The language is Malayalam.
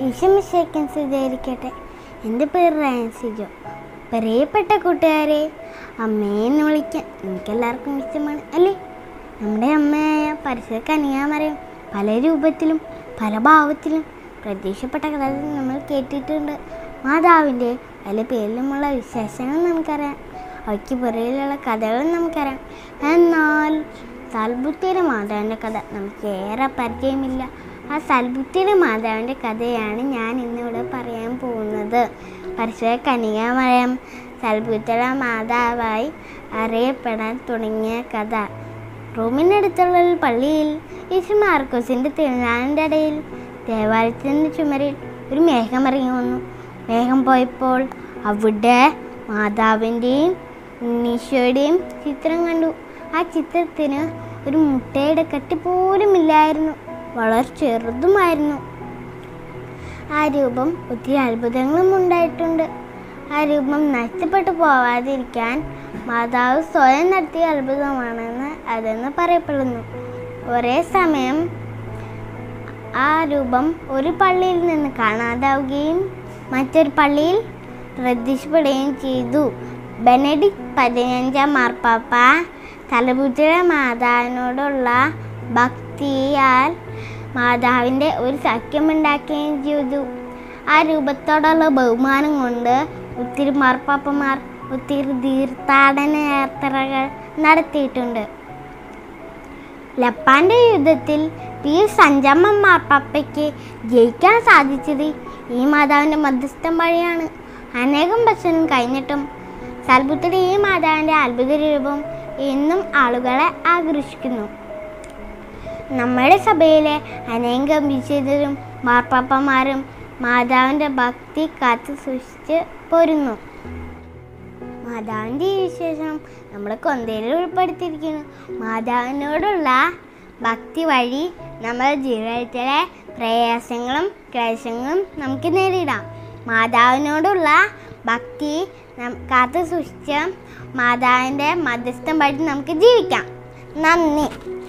ഈശമിശേക്കൻ സ്ഥിരീകരിക്കട്ടെ എൻ്റെ പേര് റയൻ സിജോ പ്രിയപ്പെട്ട കൂട്ടുകാരെ അമ്മയെന്ന് വിളിക്കാൻ എനിക്കെല്ലാവർക്കും ഇഷ്ടമാണ് അല്ലേ നമ്മുടെ അമ്മയായ പരിസര കനിയാമറിയും പല രൂപത്തിലും പല ഭാവത്തിലും പ്രത്യക്ഷപ്പെട്ട കഥകൾ നമ്മൾ കേട്ടിട്ടുണ്ട് മാതാവിൻ്റെ പല പേരിലുമുള്ള വിശേഷങ്ങൾ നമുക്കറിയാം അവയ്ക്ക് പുറകിലുള്ള കഥകളും നമുക്കറിയാം എന്നാൽ സൽബുദ്ധിയുടെ മാതാവിൻ്റെ കഥ നമുക്ക് ഏറെ പരിചയമില്ല ആ സൽബുദ്ധിയുടെ മാതാവിൻ്റെ കഥയാണ് ഞാൻ ഇന്നിവിടെ പറയാൻ പോകുന്നത് പരിശുദ്ധ കനികാമയം സൽബുദ്ധിയുടെ മാതാവായി അറിയപ്പെടാൻ തുടങ്ങിയ കഥ റൂമിനടുത്തുള്ള ഒരു പള്ളിയിൽ യേശു മാർക്കോസിൻ്റെ തിരുനാളിൻ്റെ ഇടയിൽ ദേവാലയത്തിൻ്റെ ചുമരിൽ ഒരു മേഘം ഇറങ്ങി വന്നു മേഘം പോയപ്പോൾ അവിടെ മാതാവിൻ്റെയും ഉണ്ണീശോയുടെയും ചിത്രം കണ്ടു ആ ചിത്രത്തിന് ഒരു മുട്ടയുടെ കട്ടി പോലും ഇല്ലായിരുന്നു വളരെ ചെറുതുമായിരുന്നു ആ രൂപം ഒത്തിരി അത്ഭുതങ്ങളും ഉണ്ടായിട്ടുണ്ട് ആ രൂപം നഷ്ടപ്പെട്ടു പോവാതിരിക്കാൻ മാതാവ് സ്വയം നടത്തിയ അത്ഭുതമാണെന്ന് അതെന്ന് പറയപ്പെടുന്നു ഒരേ സമയം ആ രൂപം ഒരു പള്ളിയിൽ നിന്ന് കാണാതാവുകയും മറ്റൊരു പള്ളിയിൽ ശ്രദ്ധിക്കപ്പെടുകയും ചെയ്തു ബെനഡിക് പതിനഞ്ചാം മാർപ്പാപ്പ തലബുദ്ധിയുടെ മാതാവിനോടുള്ള ഭക്തിയാൽ മാതാവിൻ്റെ ഒരു സഖ്യമുണ്ടാക്കുകയും ചെയ്തു ആ രൂപത്തോടുള്ള ബഹുമാനം കൊണ്ട് ഒത്തിരി മാർപ്പാപ്പമാർ ഒത്തിരി തീർത്ഥാടന യാത്രകൾ നടത്തിയിട്ടുണ്ട് ലപ്പാന്റെ യുദ്ധത്തിൽ പീസ് അഞ്ചാമൻ മാർപ്പാപ്പയ്ക്ക് ജയിക്കാൻ സാധിച്ചത് ഈ മാതാവിൻ്റെ മധ്യസ്ഥം വഴിയാണ് അനേകം വർഷം കഴിഞ്ഞിട്ടും സൽബുദ്ധയുടെ ഈ മാതാവിൻ്റെ അത്ഭുത രൂപം എന്നും ആളുകളെ ആകർഷിക്കുന്നു നമ്മുടെ സഭയിലെ അനേകം വിശുദ്ധരും മാർപ്പാപ്പമാരും മാതാവിൻ്റെ ഭക്തി കാത്തു സൂക്ഷിച്ച് പോരുന്നു മാതാവിൻ്റെ ഈ വിശേഷം നമ്മൾ കൊന്തയിൽ ഉൾപ്പെടുത്തിയിരിക്കുന്നു മാതാവിനോടുള്ള ഭക്തി വഴി നമ്മുടെ ജീവിതത്തിലെ പ്രയാസങ്ങളും ക്ലേശങ്ങളും നമുക്ക് നേരിടാം മാതാവിനോടുള്ള ഭക്തി നം- കാത്തു സൂക്ഷിച്ച് മാതാവിൻ്റെ മധ്യസ്ഥം വഴി നമുക്ക് ജീവിക്കാം നന്ദി